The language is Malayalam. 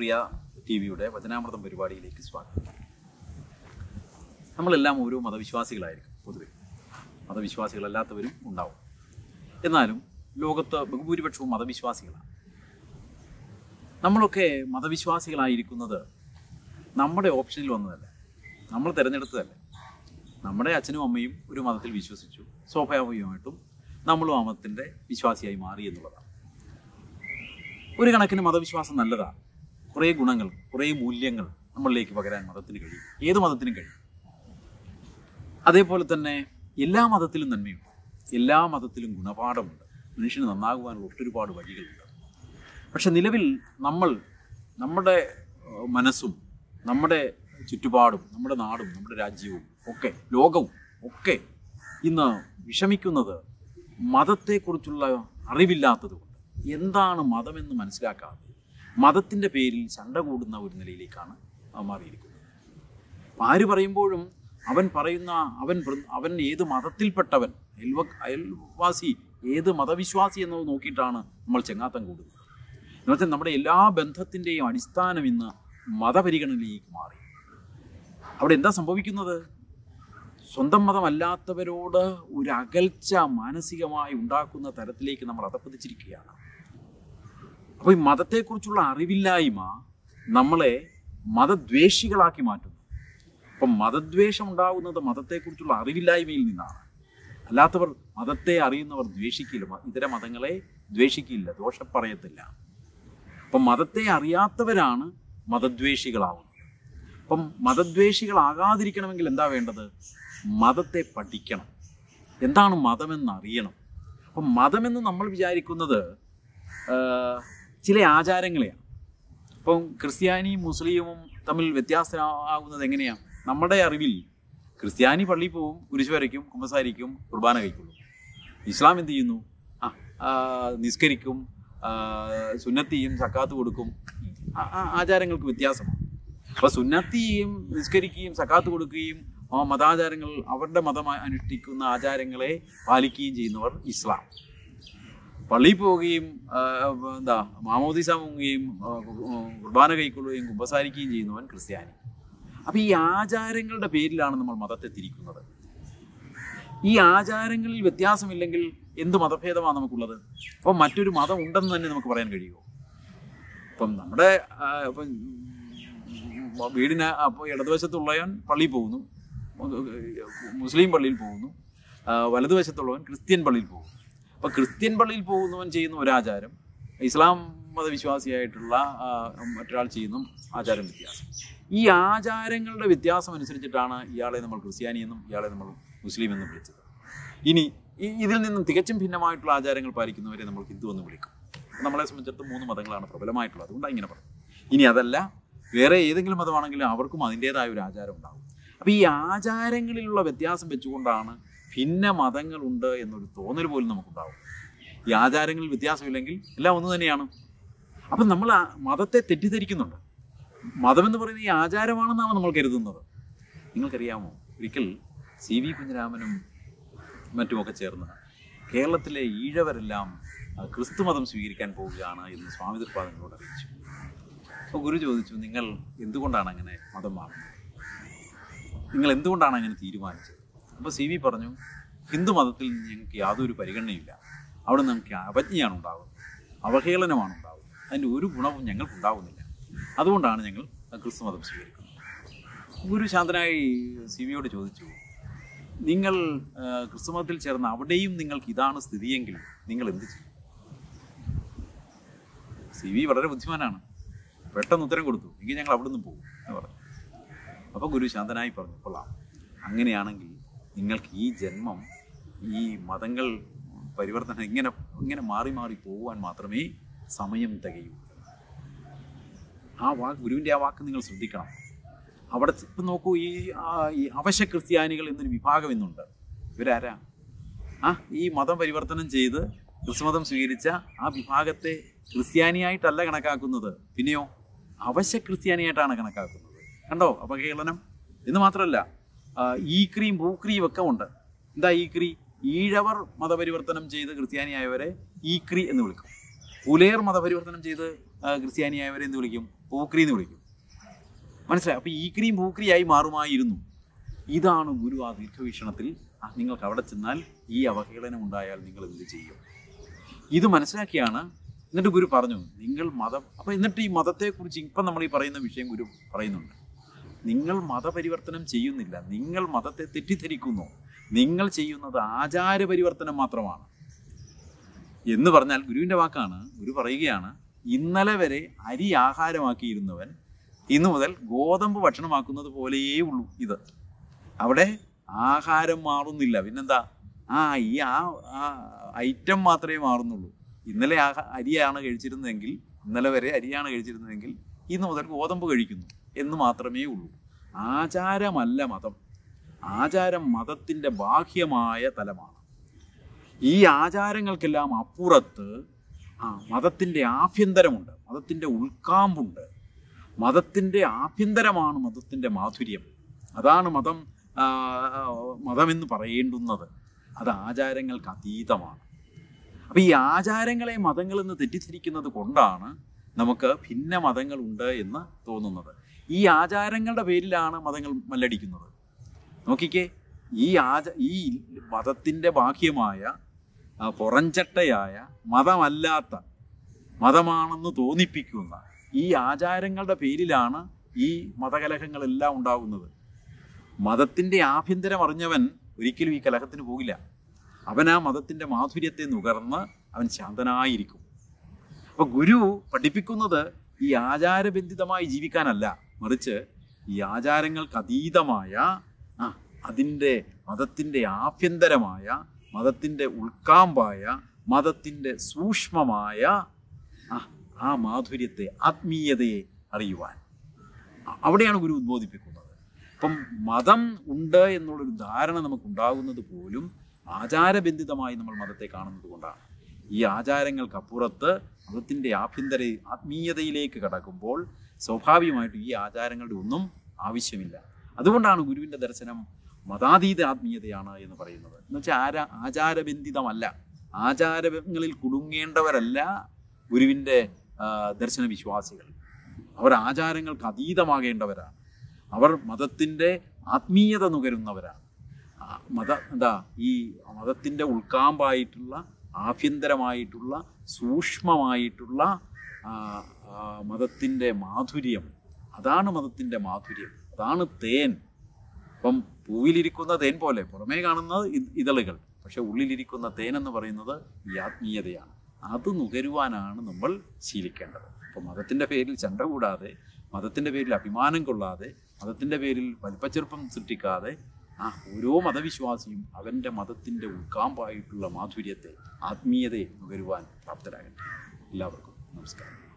പ്രിയ ടി വിയുടെ വചനാമൃതം പരിപാടിയിലേക്ക് സ്വാഗതം നമ്മളെല്ലാം ഓരോ മതവിശ്വാസികളായിരിക്കും പൊതുവെ മതവിശ്വാസികളല്ലാത്തവരും ഉണ്ടാവും എന്നാലും ലോകത്ത് ബഹുഭൂരിപക്ഷവും മതവിശ്വാസികളാണ് നമ്മളൊക്കെ മതവിശ്വാസികളായിരിക്കുന്നത് നമ്മുടെ ഓപ്ഷനിൽ വന്നതല്ല നമ്മൾ തിരഞ്ഞെടുത്തതല്ല നമ്മുടെ അച്ഛനും അമ്മയും ഒരു മതത്തിൽ വിശ്വസിച്ചു സ്വാഭാവികമായിട്ടും നമ്മളും ആ മതത്തിൻ്റെ വിശ്വാസിയായി മാറി എന്നുള്ളതാണ് ഒരു കണക്കിന് മതവിശ്വാസം നല്ലതാണ് കുറേ ഗുണങ്ങൾ കുറേ മൂല്യങ്ങൾ നമ്മളിലേക്ക് പകരാൻ മതത്തിന് കഴിയും ഏത് മതത്തിനും കഴിയും അതേപോലെ തന്നെ എല്ലാ മതത്തിലും നന്മയുണ്ട് എല്ലാ മതത്തിലും ഗുണപാഠമുണ്ട് മനുഷ്യന് നന്നാകുവാനുള്ള ഒട്ടൊരുപാട് വഴികളുണ്ട് പക്ഷെ നിലവിൽ നമ്മൾ നമ്മുടെ ഏഹ്, മനസ്സും നമ്മുടെ ചുറ്റുപാടും നമ്മുടെ നാടും നമ്മുടെ രാജ്യവും ഒക്കെ ലോകവും ഒക്കെ ഇന്ന് വിഷമിക്കുന്നത് മതത്തെക്കുറിച്ചുള്ള അറിവില്ലാത്തത് കൊണ്ട് എന്താണ് മതമെന്ന് മനസ്സിലാക്കാതെ മതത്തിൻ്റെ പേരിൽ ചണ്ട കൂടുന്ന ഒരു നിലയിലേക്കാണ് ആ മാറിയിരിക്കുന്നത് അപ്പം ആര് പറയുമ്പോഴും അവൻ പറയുന്ന അവൻ വൃ- അവൻ ഏത് മതത്തിൽപ്പെട്ടവൻ അയൽവ അയൽവാസി ഏത് മതവിശ്വാസി എന്നത് നോക്കിയിട്ടാണ് നമ്മൾ ചെങ്ങാത്തം കൂടുന്നത് എന്നുവെച്ചാൽ നമ്മുടെ എല്ലാ ബന്ധത്തിൻ്റെയും അടിസ്ഥാനം ഇന്ന് മതപരിഗണനയിലേക്ക് മാറി അവിടെ എന്താ സംഭവിക്കുന്നത് സ്വന്തം മതമല്ലാത്തവരോട് ഒരു അകൽച്ച മാനസികമായി ഉണ്ടാക്കുന്ന തരത്തിലേക്ക് നമ്മൾ അതപ്പതിച്ചിരിക്കുകയാണ് അപ്പോൾ ഈ മതത്തെക്കുറിച്ചുള്ള അറിവില്ലായ്മ നമ്മളെ മതദ്വേഷികളാക്കി മാറ്റുന്നു അപ്പം മതദ്വേഷം ഉണ്ടാകുന്നത് മതത്തെക്കുറിച്ചുള്ള അറിവില്ലായ്മയിൽ നിന്നാണ് അല്ലാത്തവർ മതത്തെ അറിയുന്നവർ ദ്വേഷിക്കില്ല മ- ഇതര മതങ്ങളെ ദ്വേഷിക്കില്ല ദോഷം പറയത്തില്ല അപ്പം മതത്തെ അറിയാത്തവരാണ് മതദ്വേഷികളാവുന്നത് അപ്പം മതദ്വേഷികളാകാതിരിക്കണമെങ്കിൽ എന്താ വേണ്ടത് മതത്തെ പഠിക്കണം എന്താണ് മതമെന്ന് അറിയണം അപ്പം മതമെന്ന് നമ്മൾ വിചാരിക്കുന്നത് ആ, ചില ആചാരങ്ങളെയാണ് ഇപ്പം ക്രിസ്ത്യാനിയും മുസ്ലിമും തമ്മിൽ വ്യത്യാസമാകുന്നത് എങ്ങനെയാണ് നമ്മുടെ അറിവിൽ ക്രിസ്ത്യാനി പള്ളിയിൽ പോവും കുരിശ് വരയ്ക്കും കുമ്പസാരിക്കും കുർബാന കഴിക്കുള്ളൂ ഇസ്ലാം എന്ത് ചെയ്യുന്നു ആ, ആ, നിസ്കരിക്കും ആ, സുന്നത്ത് ചെയ്യും സക്കാത്ത് കൊടുക്കും ആ- ആ ആചാരങ്ങൾക്ക് വ്യത്യാസമാണ് അപ്പോൾ സുന്നത്തിയും നിസ്കരിക്കുകയും സക്കാത്ത് കൊടുക്കുകയും ആ മതാചാരങ്ങൾ അവരുടെ മതം അനുഷ്ഠിക്കുന്ന ആചാരങ്ങളെ പാലിക്കുകയും ചെയ്യുന്നവർ ഇസ്ലാം പള്ളിയിൽ പോവുകയും ആ, എന്താ മാമോദിസ മുങ്ങുകയും ആ, കുർബാന കൈക്കൊള്ളുകയും കുമ്പസാരിക്കുകയും ചെയ്യുന്നവൻ ക്രിസ്ത്യാനി അപ്പം ഈ ആചാരങ്ങളുടെ പേരിലാണ് നമ്മൾ മതത്തെ തിരിക്കുന്നത് ഈ ആചാരങ്ങളിൽ വ്യത്യാസമില്ലെങ്കിൽ എന്ത് മതഭേദമാണ് നമുക്കുള്ളത് അപ്പം മറ്റൊരു മതം ഉണ്ടെന്ന് തന്നെ നമുക്ക് പറയാൻ കഴിയുമോ ഇപ്പം നമ്മുടെ ആ, ഇപ്പം ഉം, വീടിന് അപ്പോൾ ഇടതുവശത്തുള്ളവൻ പള്ളിയിൽ പോകുന്നു മുസ്ലിം പള്ളിയിൽ പോകുന്നു ആ, വലതുവശത്തുള്ളവൻ ക്രിസ്ത്യൻ പള്ളിയിൽ പോകുന്നു അപ്പോൾ ക്രിസ്ത്യൻ പള്ളിയിൽ പോകുന്നവൻ ചെയ്യുന്ന ഒരാചാരം ഇസ്ലാം മതവിശ്വാസിയായിട്ടുള്ള ആ, മറ്റൊരാൾ ചെയ്യുന്ന ആചാരം വ്യത്യാസം ഈ ആചാരങ്ങളുടെ വ്യത്യാസം അനുസരിച്ചിട്ടാണ് ഇയാളെ നമ്മൾ ക്രിസ്ത്യാനി എന്നും ഇയാളെ നമ്മൾ മുസ്ലിം എന്നും വിളിച്ചത് ഇനി ഈ- ഇതിൽ നിന്നും തികച്ചും ഭിന്നമായിട്ടുള്ള ആചാരങ്ങൾ പാലിക്കുന്നവരെ നമ്മൾ ഹിന്ദു എന്ന് വിളിക്കും അപ്പോൾ നമ്മളെ സംബന്ധിച്ചിടത്തോളം മൂന്ന് മതങ്ങളാണ് പ്രബലമായിട്ടുള്ളത് അതുകൊണ്ടാണ് ഇങ്ങനെ പറയുന്നത് ഇനി അതല്ല വേറെ ഏതെങ്കിലും മതമാണെങ്കിലും അവർക്കും അതിൻ്റേതായ ഒരു ആചാരം ഉണ്ടാകും അപ്പോൾ ഈ ആചാരങ്ങളിലുള്ള വ്യത്യാസം വെച്ചുകൊണ്ടാണ് ഭിന്ന മതങ്ങളുണ്ട് എന്നൊരു തോന്നൽ പോലും നമുക്കുണ്ടാവും ഈ ആചാരങ്ങളിൽ വ്യത്യാസമില്ലെങ്കിൽ എല്ലാം ഒന്ന് തന്നെയാണ് അപ്പം നമ്മൾ ആ മതത്തെ തെറ്റിദ്ധരിക്കുന്നുണ്ട് മതമെന്ന് പറയുന്നത് ഈ ആചാരമാണെന്നാണ് നമ്മൾ കരുതുന്നത് നിങ്ങൾക്കറിയാമോ ഒരിക്കൽ സി വി കുഞ്ഞിരാമനും മറ്റുമൊക്കെ ചേർന്ന് കേരളത്തിലെ ഈഴവരെല്ലാം ആ, ക്രിസ്തുമതം സ്വീകരിക്കാൻ പോവുകയാണ് എന്ന് സ്വാമി തൃപ്പാദങ്ങളോട് അറിയിച്ചു അപ്പോൾ ഗുരു ചോദിച്ചു നിങ്ങൾ എന്തുകൊണ്ടാണ് അങ്ങനെ മതം മാറുന്നത് നിങ്ങൾ എന്തുകൊണ്ടാണ് അങ്ങനെ തീരുമാനിച്ചത് അപ്പോൾ സി വി പറഞ്ഞു ഹിന്ദു മതത്തിൽ ഞങ്ങൾക്ക് യാതൊരു പരിഗണനയില്ല അവിടെ നമുക്ക് അവജ്ഞയാണ് ഉണ്ടാകുന്നത് അവഹേളനമാണ് ഉണ്ടാകുന്നത് അതിൻ്റെ ഒരു ഗുണവും ഞങ്ങൾക്ക് ഉണ്ടാകുന്നില്ല അതുകൊണ്ടാണ് ഞങ്ങൾ ക്രിസ്തുമതം സ്വീകരിക്കുന്നത് ഗുരു ശാന്തനായി സി വിയോട് ചോദിച്ചു നിങ്ങൾ ആ, ക്രിസ്തുമതത്തിൽ ചേർന്ന അവിടെയും നിങ്ങൾക്ക് ഇതാണ് സ്ഥിതിയെങ്കിൽ നിങ്ങൾ എന്ത് ചെയ്യും സി വി വളരെ ബുദ്ധിമാനാണ് പെട്ടെന്ന് ഉത്തരം കൊടുത്തു എങ്കിൽ ഞങ്ങൾ അവിടെ നിന്ന് പോകും എന്ന് പറഞ്ഞു അപ്പോൾ ഗുരു ശാന്തനായി പറഞ്ഞു കൊള്ളാം അങ്ങനെയാണെങ്കിൽ നിങ്ങൾക്ക് ഈ ജന്മം ഈ മതങ്ങൾ പരിവർത്തനം ഇങ്ങനെ ഇങ്ങനെ മാറി മാറി പോകുവാൻ മാത്രമേ സമയം തികയൂ ആ വാക്ക് ഗുരുവിൻ്റെ ആ വാക്ക് നിങ്ങൾ ശ്രദ്ധിക്കണം അവിടെ ഇപ്പം നോക്കൂ ഈ ആ, ഈ അവശ്യ ക്രിസ്ത്യാനികൾ എന്നൊരു വിഭാഗം ഇന്നുണ്ട് ഇവരാരാ ആ ഈ മതം പരിവർത്തനം ചെയ്ത് ക്രിസ്തുമതം സ്വീകരിച്ച ആ വിഭാഗത്തെ ക്രിസ്ത്യാനിയായിട്ടല്ല കണക്കാക്കുന്നത് പിന്നെയോ അവശ്യ ക്രിസ്ത്യാനിയായിട്ടാണ് കണക്കാക്കുന്നത് കണ്ടോ അപകേളനം എന്ന് മാത്രമല്ല ആ, ഈക്രിയും പൂക്രിയും ഒക്കെ ഉണ്ട് എന്താ ഈക്രി ഈഴവർ മതപരിവർത്തനം ചെയ്ത് ക്രിസ്ത്യാനിയായവരെ ഈക്രി എന്ന് വിളിക്കും പുലയർ മതപരിവർത്തനം ചെയ്ത് ആ, ക്രിസ്ത്യാനിയായവരെ എന്ത് വിളിക്കും പൂക്രി എന്ന് വിളിക്കും മനസ്സിലായി അപ്പോൾ ഈ ക്രീം പൂക്രിയായി മാറുമായിരുന്നു ഇതാണ് ഗുരു ആ ദീർഘവീക്ഷണത്തിൽ ആ, നിങ്ങൾക്ക് അവിടെ ചെന്നാൽ ഈ അവഹേളനം ഉണ്ടായാൽ നിങ്ങൾ എന്ത് ചെയ്യും ഇത് മനസ്സിലാക്കിയാണ് എന്നിട്ട് ഗുരു പറഞ്ഞു നിങ്ങൾ മതം അപ്പോൾ എന്നിട്ട് ഈ മതത്തെക്കുറിച്ച് ഇപ്പം നമ്മൾ ഈ പറയുന്ന വിഷയം ഗുരു പറയുന്നുണ്ട് നിങ്ങൾ മതപരിവർത്തനം ചെയ്യുന്നില്ല നിങ്ങൾ മതത്തെ തെറ്റിദ്ധരിക്കുന്നു നിങ്ങൾ ചെയ്യുന്നത് ആചാര പരിവർത്തനം മാത്രമാണ് എന്ന് പറഞ്ഞാൽ ഗുരുവിൻ്റെ വാക്കാണ് ഗുരു പറയുകയാണ് ഇന്നലെ വരെ അരി ആഹാരമാക്കിയിരുന്നവൻ ഇന്നു മുതൽ ഗോതമ്പ് ഭക്ഷണമാക്കുന്നത് പോലെയേ ഉള്ളൂ ഇത് അവിടെ ആഹാരം മാറുന്നില്ല പിന്നെന്താ ആ ഈ ആ ആ ഐറ്റം മാത്രമേ മാറുന്നുള്ളൂ ഇന്നലെ ആഹാ അരിയാണ് കഴിച്ചിരുന്നതെങ്കിൽ ഇന്നലെ വരെ അരിയാണ് കഴിച്ചിരുന്നതെങ്കിൽ ഇന്ന് മുതൽ ഗോതമ്പ് കഴിക്കുന്നു എന്ന് മാത്രമേ ഉള്ളൂ ആചാരമല്ല മതം ആചാരം മതത്തിൻ്റെ ബാഹ്യമായ തലമാണ് ഈ ആചാരങ്ങൾക്കെല്ലാം അപ്പുറത്ത് ആ മതത്തിൻ്റെ ആഭ്യന്തരമുണ്ട് മതത്തിൻ്റെ ഉൾക്കാമ്പുണ്ട് മതത്തിൻ്റെ ആഭ്യന്തരമാണ് മതത്തിൻ്റെ മാധുര്യം അതാണ് മതം ആ, മതമെന്ന് പറയേണ്ടുന്നത് അത് ആചാരങ്ങൾക്ക് അതീതമാണ് അപ്പം ഈ ആചാരങ്ങളെ മതങ്ങളെന്ന് തെറ്റിദ്ധരിക്കുന്നത് കൊണ്ടാണ് നമുക്ക് ഭിന്ന മതങ്ങളുണ്ട് എന്ന് തോന്നുന്നത് ഈ ആചാരങ്ങളുടെ പേരിലാണ് മതങ്ങൾ മല്ലടിക്കുന്നത് നോക്കിക്കേ ഈ ആച ഈ മതത്തിൻ്റെ ബാഹ്യമായ ആ, പുറംചട്ടയായ മതമല്ലാത്ത മതമാണെന്ന് തോന്നിപ്പിക്കുന്ന ഈ ആചാരങ്ങളുടെ പേരിലാണ് ഈ മതകലഹങ്ങളെല്ലാം ഉണ്ടാകുന്നത് മതത്തിൻ്റെ ആഭ്യന്തരം അറിഞ്ഞവൻ ഒരിക്കലും ഈ കലഹത്തിന് പോകില്ല അവൻ ആ മതത്തിൻ്റെ മാധുര്യത്തെ നുകർന്ന് അവൻ ശാന്തനായിരിക്കും അപ്പോൾ ഗുരു പഠിപ്പിക്കുന്നത് ഈ ആചാരബന്ധിതമായി ജീവിക്കാനല്ല മറിച്ച് ഈ ആചാരങ്ങൾക്ക് അതീതമായ ആ അതിൻ്റെ മതത്തിൻ്റെ ആഭ്യന്തരമായ മതത്തിൻ്റെ ഉൾക്കാമ്പായ മതത്തിൻ്റെ സൂക്ഷ്മമായ ആ ആ മാധുര്യത്തെ ആത്മീയതയെ അറിയുവാൻ അ- അവിടെയാണ് ഗുരു ഉദ്ബോധിപ്പിക്കുന്നത് അപ്പം മതം ഉണ്ട് എന്നുള്ളൊരു ധാരണ നമുക്കുണ്ടാകുന്നത് പോലും ആചാരബന്ധിതമായി നമ്മൾ മതത്തെ കാണുന്നത് കൊണ്ടാണ് ഈ ആചാരങ്ങൾക്കപ്പുറത്ത് മതത്തിൻ്റെ ആഭ്യന്തര ആത്മീയതയിലേക്ക് കടക്കുമ്പോൾ സ്വാഭാവികമായിട്ടും ഈ ആചാരങ്ങളുടെ ഒന്നും ആവശ്യമില്ല അതുകൊണ്ടാണ് ഗുരുവിൻ്റെ ദർശനം മതാതീത ആത്മീയതയാണ് എന്ന് പറയുന്നത് എന്ന് വെച്ചാൽ ആരാ ആചാരബന്ധിതമല്ല ആചാരങ്ങളിൽ കുടുങ്ങേണ്ടവരല്ല ഗുരുവിൻ്റെ ആ, ദർശന വിശ്വാസികൾ അവർ ആചാരങ്ങൾക്ക് അതീതമാകേണ്ടവരാണ് അവർ മതത്തിൻ്റെ ആത്മീയത നുകരുന്നവരാണ് ആ, മത എന്താ ഈ മതത്തിൻ്റെ ഉൾക്കാമ്പായിട്ടുള്ള ആഭ്യന്തരമായിട്ടുള്ള സൂക്ഷ്മമായിട്ടുള്ള ആ, ആ, മതത്തിൻ്റെ മാധുര്യം അതാണ് മതത്തിൻ്റെ മാധുര്യം അതാണ് തേൻ ഇപ്പം പൂവിലിരിക്കുന്ന തേൻ പോലെ പുറമേ കാണുന്നത് ഇ- ഇതളുകൾ പക്ഷെ ഉള്ളിലിരിക്കുന്ന തേൻ എന്ന് പറയുന്നത് ഈ ആത്മീയതയാണ് അത് നുകരുവാനാണ് നമ്മൾ ശീലിക്കേണ്ടത് അപ്പം മതത്തിൻ്റെ പേരിൽ ചണ്ട കൂടാതെ മതത്തിൻ്റെ പേരിൽ അഭിമാനം കൊള്ളാതെ മതത്തിൻ്റെ പേരിൽ വലിപ്പച്ചെറുപ്പം സൃഷ്ടിക്കാതെ ആ ഓരോ മതവിശ്വാസിയും അവൻ്റെ മതത്തിൻ്റെ ഉൾക്കാമ്പായിട്ടുള്ള മാധുര്യത്തെ ആത്മീയതയെ നുകരുവാൻ പ്രാപ്തരാകട്ടെ എല്ലാവർക്കും നമസ്കാരം